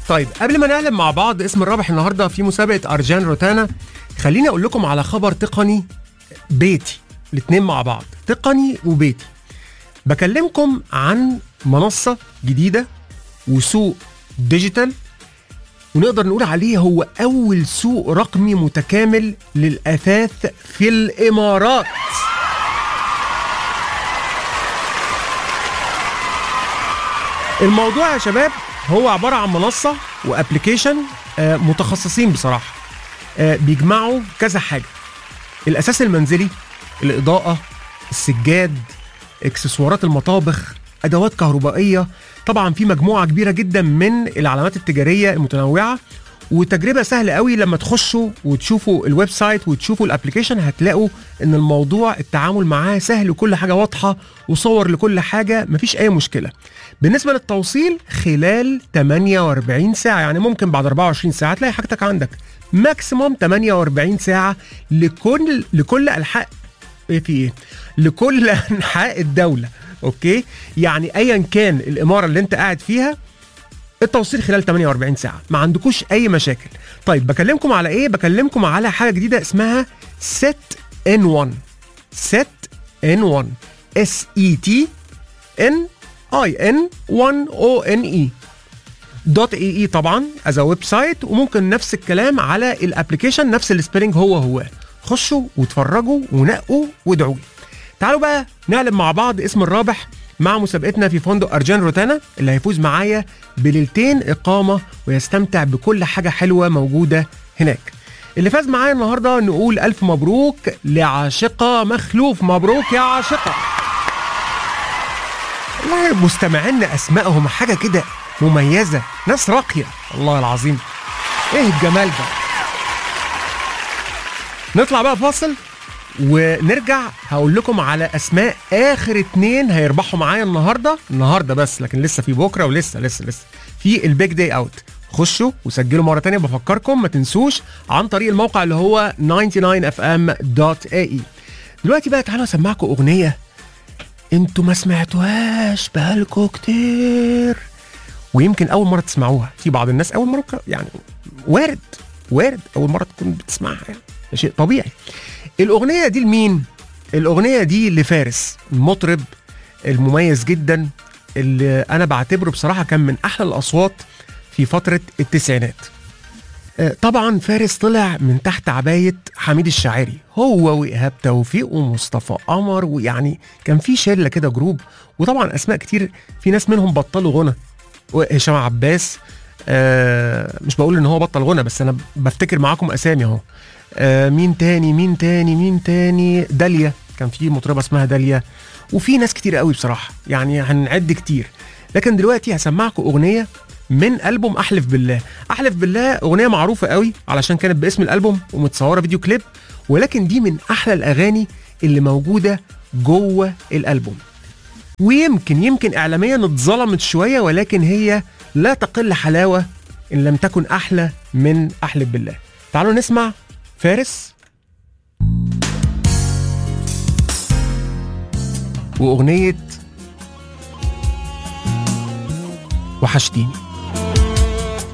طيب قبل ما نعلم مع بعض اسم الرابح النهارده في مسابقه ارجان روتانا خليني اقول لكم على خبر تقني بيتي الاثنين مع بعض تقني وبيتي بكلمكم عن منصه جديده وسوق ديجيتال ونقدر نقول عليه هو اول سوق رقمي متكامل للاثاث في الامارات الموضوع يا شباب هو عباره عن منصه وابلكيشن آه، متخصصين بصراحه آه، بيجمعوا كذا حاجه الاساس المنزلي الاضاءه السجاد اكسسوارات المطابخ ادوات كهربائيه طبعا في مجموعه كبيره جدا من العلامات التجاريه المتنوعه وتجربه سهله قوي لما تخشوا وتشوفوا الويب سايت وتشوفوا الابلكيشن هتلاقوا ان الموضوع التعامل معاه سهل وكل حاجه واضحه وصور لكل حاجه مفيش اي مشكله بالنسبه للتوصيل خلال 48 ساعه يعني ممكن بعد 24 ساعه تلاقي حاجتك عندك ماكسيموم 48 ساعه لكل لكل انحاء ايه في ايه لكل انحاء الدوله اوكي يعني ايا كان الاماره اللي انت قاعد فيها التوصيل خلال 48 ساعه ما عندكوش اي مشاكل طيب بكلمكم على ايه بكلمكم على حاجه جديده اسمها set ان 1 set ان 1 اس اي تي ان اي ان 1 او ان اي دوت اي اي طبعا از ويب سايت وممكن نفس الكلام على الابلكيشن نفس السبيلنج هو هو خشوا واتفرجوا ونقوا وادعوا لي تعالوا بقى نقلب مع بعض اسم الرابح مع مسابقتنا في فندق ارجان روتانا اللي هيفوز معايا بليلتين اقامه ويستمتع بكل حاجه حلوه موجوده هناك اللي فاز معايا النهارده نقول الف مبروك لعاشقه مخلوف مبروك يا عاشقه والله مستمعينا اسمائهم حاجه كده مميزه ناس راقيه والله العظيم ايه الجمال ده نطلع بقى فاصل ونرجع هقول لكم على اسماء اخر اتنين هيربحوا معايا النهارده النهارده بس لكن لسه في بكره ولسه لسه لسه في البيج داي اوت خشوا وسجلوا مره تانية بفكركم ما تنسوش عن طريق الموقع اللي هو 99fm.ae دلوقتي بقى تعالوا اسمعكم اغنيه انتوا ما سمعتوهاش بقالكوا كتير ويمكن اول مره تسمعوها في بعض الناس اول مره يعني وارد وارد اول مره تكون بتسمعها يعني ده شيء طبيعي الاغنيه دي لمين الاغنيه دي لفارس المطرب المميز جدا اللي انا بعتبره بصراحه كان من احلى الاصوات في فتره التسعينات آه، طبعا فارس طلع من تحت عبايه حميد الشاعري هو وايهاب توفيق ومصطفى قمر ويعني كان في شله كده جروب وطبعا اسماء كتير في ناس منهم بطلوا غنى وهشام عباس آه مش بقول ان هو بطل غنى بس انا بفتكر معاكم اسامي اهو آه مين تاني مين تاني مين تاني داليا كان في مطربه اسمها داليا وفي ناس كتير قوي بصراحه يعني هنعد كتير لكن دلوقتي هسمعكم اغنيه من البوم احلف بالله احلف بالله اغنيه معروفه قوي علشان كانت باسم الالبوم ومتصوره فيديو كليب ولكن دي من احلى الاغاني اللي موجوده جوه الالبوم ويمكن يمكن اعلاميا اتظلمت شويه ولكن هي لا تقل حلاوه ان لم تكن احلى من احلف بالله تعالوا نسمع فارس واغنيه وحشتيني